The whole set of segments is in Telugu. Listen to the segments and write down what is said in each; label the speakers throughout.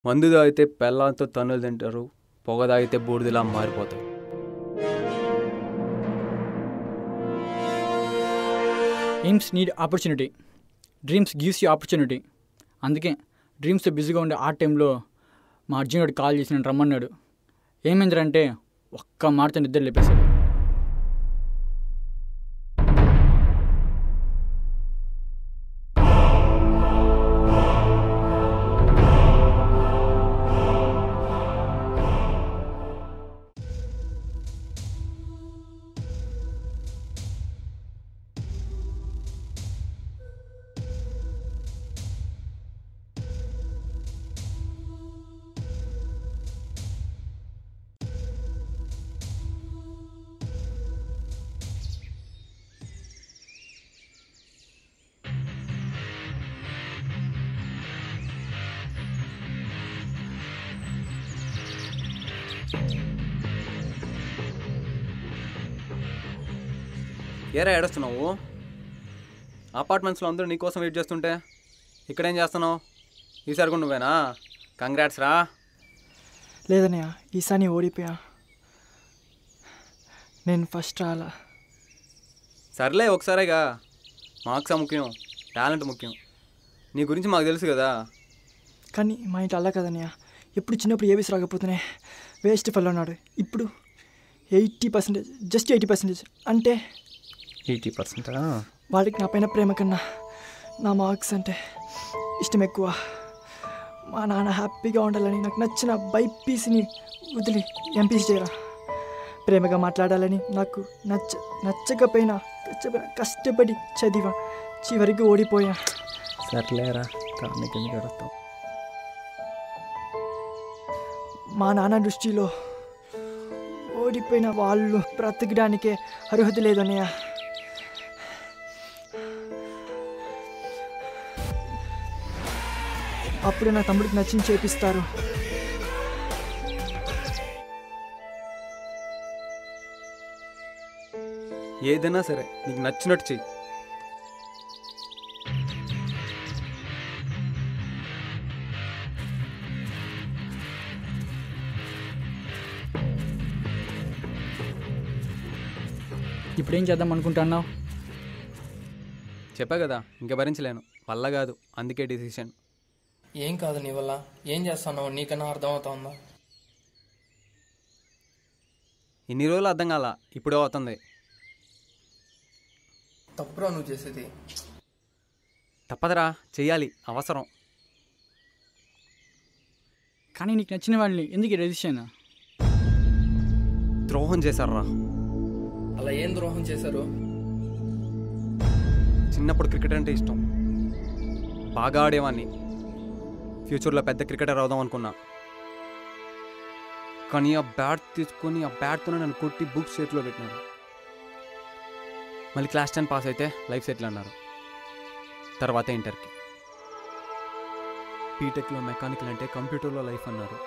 Speaker 1: మందు తాగితే పెళ్ళంతో తన్నులు తింటారు పొగ తాగితే బూడిదలా మారిపోతారు
Speaker 2: aims need opportunity dreams gives you opportunity అందుకే డ్రీమ్స్తో బిజీగా ఉండే ఆ టైంలో మా అర్జునుడు కాల్ చేసి నన్ను రమ్మన్నాడు ఏమైందంటే ఒక్క మాటతో నిద్ర లేపేశాడు
Speaker 1: ఏరా ఏడుస్తున్నావు అపార్ట్మెంట్స్లో అందరూ నీకోసం వెయిట్ చేస్తుంటే ఇక్కడేం చేస్తున్నావు ఈసారి కూడా నువ్వేనా కంగ్రాట్స్ రా
Speaker 3: లేదన్నయ్య ఈసారి ఓడిపోయా నేను ఫస్ట్ రాలా
Speaker 1: సర్లే ఒకసారేగా మార్క్సా ముఖ్యం టాలెంట్ ముఖ్యం నీ గురించి మాకు తెలుసు కదా
Speaker 3: కానీ మా ఇంట్లో అలా కదన్నయ్య ఎప్పుడు చిన్నప్పుడు ఏబీస్ రాకపోతేనే వేస్ట్ ఫెల్ ఉన్నాడు ఇప్పుడు eighty percentage just eighty percentage అంటే
Speaker 1: ఎయిటీ పర్సెంట్
Speaker 3: వాడికి నా పైన ప్రేమ కన్నా నా మార్క్స్ అంటే ఇష్టం ఎక్కువ మా నాన్న హ్యాపీగా ఉండాలని నాకు నచ్చిన బైపీసీని వదిలి ఎంపీసీ చేయరా ప్రేమగా మాట్లాడాలని నాకు నచ్చ నచ్చకపోయినా కష్టపడి కష్టపడి చదివా చివరికి ఓడిపోయా
Speaker 1: సర్లేరా కానీ కింద కడుస్తాం
Speaker 3: మా నాన్న దృష్టిలో ఓడిపోయిన వాళ్ళు బ్రతకడానికే అర్హత లేదన్నయ్య అప్పుడు నా తమ్ముడికి నచ్చింది చేపిస్తారు
Speaker 1: ఏదైనా సరే నీకు నచ్చినట్టు చెయ్యి
Speaker 2: ఇప్పుడేం చేద్దాం అనుకుంటున్నావు
Speaker 1: చెప్పా కదా ఇంకా భరించలేను వల్ల కాదు అందుకే డిసిషన్
Speaker 4: ఏం కాదు నీ వల్ల ఏం చేస్తున్నావు నీకన్నా అర్థమవుతోందా
Speaker 1: ఇన్ని రోజులు అర్థం కాల ఇప్పుడే అవుతుంది
Speaker 4: తప్పురా నువ్వు చేసేది
Speaker 1: తప్పదురా చెయ్యాలి అవసరం
Speaker 2: కానీ నీకు నచ్చిన వాళ్ళని ఎందుకు రెజిస్ట్రేషన్
Speaker 1: ద్రోహం చేశారా
Speaker 4: అలా ఏం ద్రోహం చేశారు
Speaker 1: చిన్నప్పుడు క్రికెట్ అంటే ఇష్టం బాగా ఆడేవాడిని ఫ్యూచర్లో పెద్ద క్రికెటర్ అవుదాం అనుకున్నా కానీ ఆ బ్యాట్ తీసుకొని ఆ బ్యాట్తోనే నన్ను కొట్టి బుక్స్ చేతిలో పెట్టినారు మళ్ళీ క్లాస్ టెన్ పాస్ అయితే లైఫ్ సెటిల్ అన్నారు తర్వాత ఇంటర్కి బీటెక్లో మెకానికల్ అంటే కంప్యూటర్లో లైఫ్ అన్నారు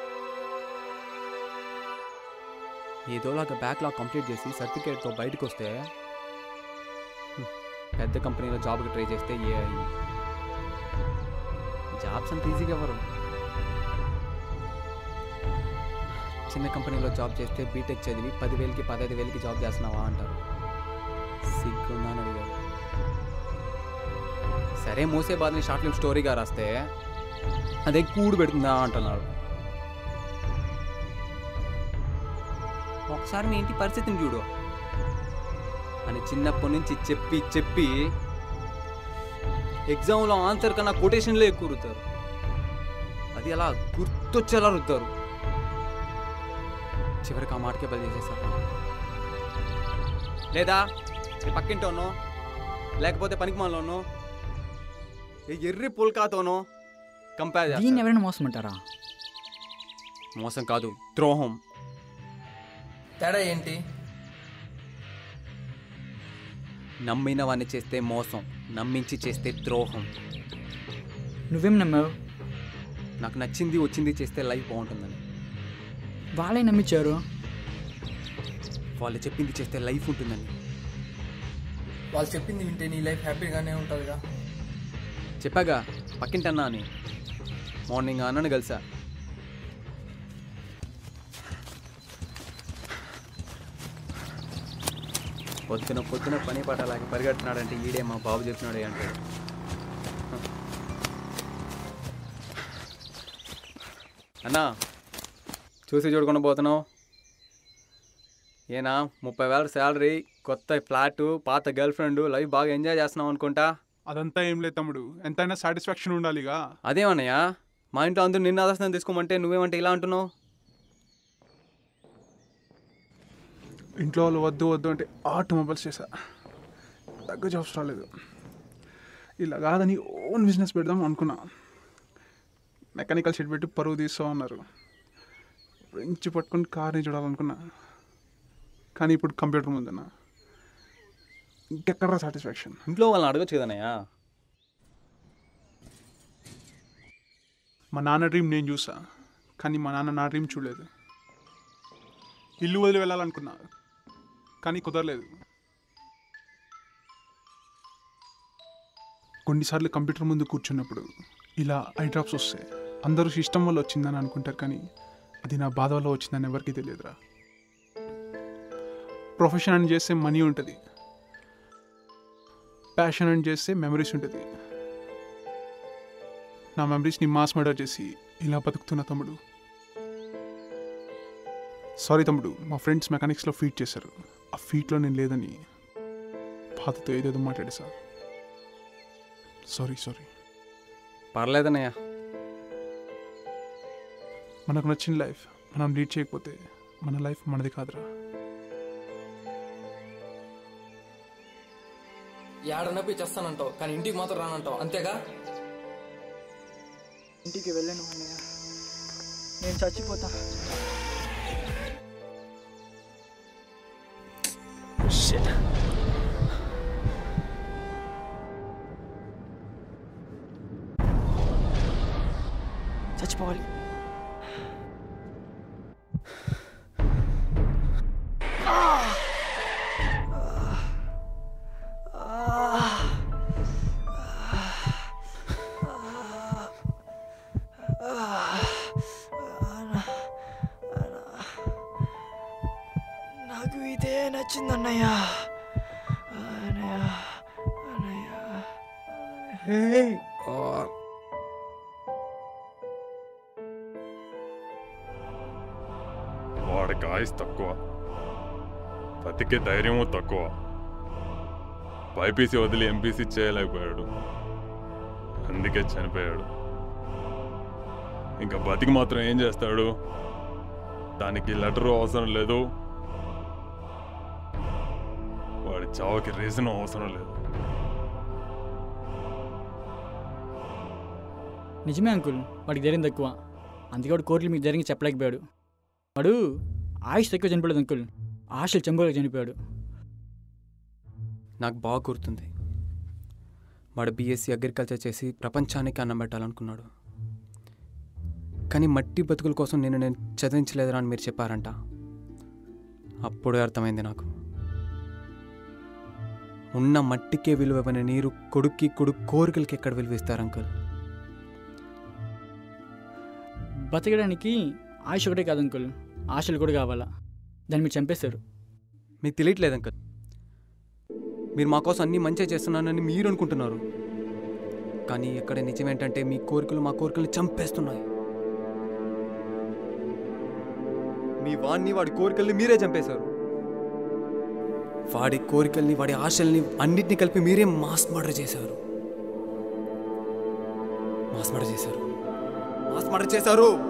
Speaker 1: ఏదోలాగా బ్యాక్లాగ్ కంప్లీట్ చేసి సర్టిఫికేట్తో బయటకు వస్తే హ్మ్, పెద్ద కంపెనీలో జాబ్కి ట్రై చేస్తే ఏ అయింది జాబ్స్ అంత ఈజీగా ఎవరు చిన్న కంపెనీలో జాబ్ చేస్తే బీటెక్ చదివి పదివేలకి పదహైదు వేలకి జాబ్ చేస్తున్నావా అంటారు సిగ్గుందా అని అడిగారు సరే మూసే బాధని షార్ట్ ఫిల్మ్ స్టోరీగా రాస్తే అదే కూడు పెడుతుందా అంటున్నాడు ఒకసారి మీ ఇంటి పరిస్థితిని చూడు అని చిన్నప్పటి నుంచి చెప్పి చెప్పి ఎగ్జామ్లో ఆన్సర్ కన్నా కొటేషన్లే ఎక్కువ రుద్దారు అది అలా గుర్తొచ్చేలా రుద్దారు చివరికి ఆ మాటకే బలి చేసేసారు లేదా ఈ పక్కింటోనో లేకపోతే పనికిమాలోనో ఈ ఎర్రి పుల్కాతోనో కంపేర్
Speaker 2: దీన్ని
Speaker 1: చేస్తారు
Speaker 2: ఎవరైనా మోసం అంటారా
Speaker 1: మోసం కాదు ద్రోహం
Speaker 4: తేడా ఏంటి
Speaker 1: నమ్మిన వాడిని చేస్తే మోసం నమ్మించి చేస్తే ద్రోహం
Speaker 2: నువ్వేం నమ్మావు
Speaker 1: నాకు నచ్చింది వచ్చింది చేస్తే లైఫ్ బాగుంటుందని
Speaker 2: వాళ్ళే నమ్మించారు
Speaker 1: వాళ్ళు చెప్పింది చేస్తే లైఫ్ ఉంటుందని
Speaker 4: వాళ్ళు చెప్పింది వింటే నీ లైఫ్ హ్యాపీగానే ఉంటుందిగా
Speaker 1: చెప్పాగా పక్కింటన్నా అని మార్నింగ్ అన్నను కలిసా పొద్దున పొద్దున పని పట్టాలకి పరిగెడుతున్నాడంటే ఈడే మా బాబు చెప్పినాడే అంటాడు అన్నా చూసి చూడకుండా పోతున్నావు ఏనా ముప్పై వేల శాలరీ కొత్త ఫ్లాట్ పాత గర్ల్ ఫ్రెండ్ లైఫ్ బాగా ఎంజాయ్ చేస్తున్నావు అనుకుంటా
Speaker 5: అదంతా ఏం లేదు తమ్ముడు ఎంతైనా సాటిస్ఫాక్షన్ ఉండాలిగా
Speaker 1: అదేమన్నయ్యా మా ఇంట్లో అందరూ నిన్న ఆదర్శనం తీసుకోమంటే నువ్వేమంటే ఇలా అంటున్నావు
Speaker 5: ఇంట్లో వాళ్ళు వద్దు వద్దు అంటే ఆటోమొబైల్స్ చేశా తగ్గ జాబ్స్ రాలేదు ఇలా కాదని ఓన్ బిజినెస్ పెడదాం అనుకున్నా మెకానికల్ షెడ్ పెట్టి పరువు తీస్తాం అన్నారు ఫ్రెంచ్ పట్టుకొని కార్ని చూడాలనుకున్నా కానీ ఇప్పుడు కంప్యూటర్ ముందున్నా ఇంకెక్కడ సాటిస్ఫాక్షన్
Speaker 1: ఇంట్లో వాళ్ళని అడగచ్చు కదన్నయ్యా
Speaker 5: మా నాన్న డ్రీమ్ నేను చూసా కానీ మా నాన్న నా డ్రీమ్ చూడలేదు ఇల్లు వదిలి వెళ్ళాలనుకున్నా కానీ కుదరలేదు కొన్నిసార్లు కంప్యూటర్ ముందు కూర్చున్నప్పుడు ఇలా ఐ డ్రాప్స్ వస్తాయి అందరూ ఇష్టం వల్ల వచ్చిందని అనుకుంటారు కానీ అది నా బాధ వల్ల వచ్చిందని ఎవరికీ తెలియదురా ప్రొఫెషన్ అని చేస్తే మనీ ఉంటుంది ప్యాషన్ అని చేస్తే మెమరీస్ ఉంటుంది నా మెమరీస్ని మాస్ మర్డర్ చేసి ఇలా బతుకుతున్న తమ్ముడు సారీ తమ్ముడు మా ఫ్రెండ్స్ మెకానిక్స్లో ఫీట్ చేశారు ఆ ఫీట్లో నేను లేదని బాధతో ఏదేదో మాట్లాడే సార్ సారీ సారీ
Speaker 1: పర్లేదన్నయ్య
Speaker 5: మనకు నచ్చిన లైఫ్ మనం లీడ్ చేయకపోతే మన లైఫ్ మనది కాదురా
Speaker 4: ఏడన్నా పోయి చేస్తానంటావు కానీ ఇంటికి మాత్రం రానంటావు అంతేగా
Speaker 3: ఇంటికి వెళ్ళను అన్నయ్య నేను చచ్చిపోతా చచ్చిపోవాలి నాకు ఇదే నచ్చింది అన్నయ్య అన్నయ్య అన్నయ్య
Speaker 6: వాడికి ఆయుస్ తక్కువ బతికే ధైర్యము తక్కువ బైపీసీ వదిలి ఎంపీసీ చేయలేకపోయాడు అందుకే చనిపోయాడు ఇంకా బతికి మాత్రం ఏం చేస్తాడు దానికి లెటరు అవసరం లేదు వాడి చావుకి రీజన్ అవసరం లేదు
Speaker 2: నిజమే అంకుల్ వాడికి ధైర్యం తక్కువ అందుకే వాడు కోర్టులు మీకు జరిగి చెప్పలేకపోయాడు వాడు ఆయుష్ తక్కువ చనిపోలేదు అంకుల్ ఆశలు చెంబులకు చనిపోయాడు
Speaker 1: నాకు బాగా గుర్తుంది వాడు బీఎస్సీ అగ్రికల్చర్ చేసి ప్రపంచానికి అన్నం పెట్టాలనుకున్నాడు కానీ మట్టి బతుకుల కోసం నేను నేను చదివించలేదురా అని మీరు చెప్పారంట అప్పుడే అర్థమైంది నాకు ఉన్న మట్టికే విలువైన నీరు కొడుక్కి కొడుకు కోరికలకి ఎక్కడ విలువిస్తారు అంకుల్
Speaker 2: బతకడానికి ఆయుష్ ఒకటే కాదు అంకుల్ ఆశలు కూడా కావాలా దాన్ని మీరు చంపేస్తారు
Speaker 1: మీకు తెలియట్లేదు అంకుల్ మీరు మా కోసం అన్నీ మంచిగా చేస్తున్నానని మీరు అనుకుంటున్నారు కానీ ఇక్కడ నిజం ఏంటంటే మీ కోరికలు మా కోరికలు చంపేస్తున్నాయి మీ వాడిని వాడి కోరికల్ని మీరే చంపేశారు వాడి కోరికల్ని వాడి ఆశల్ని అన్నిటిని కలిపి మీరే మాస్ మర్డర్ చేశారు మాస్ మర్డర్ చేశారు మాస్ మర్డర్ చేశారు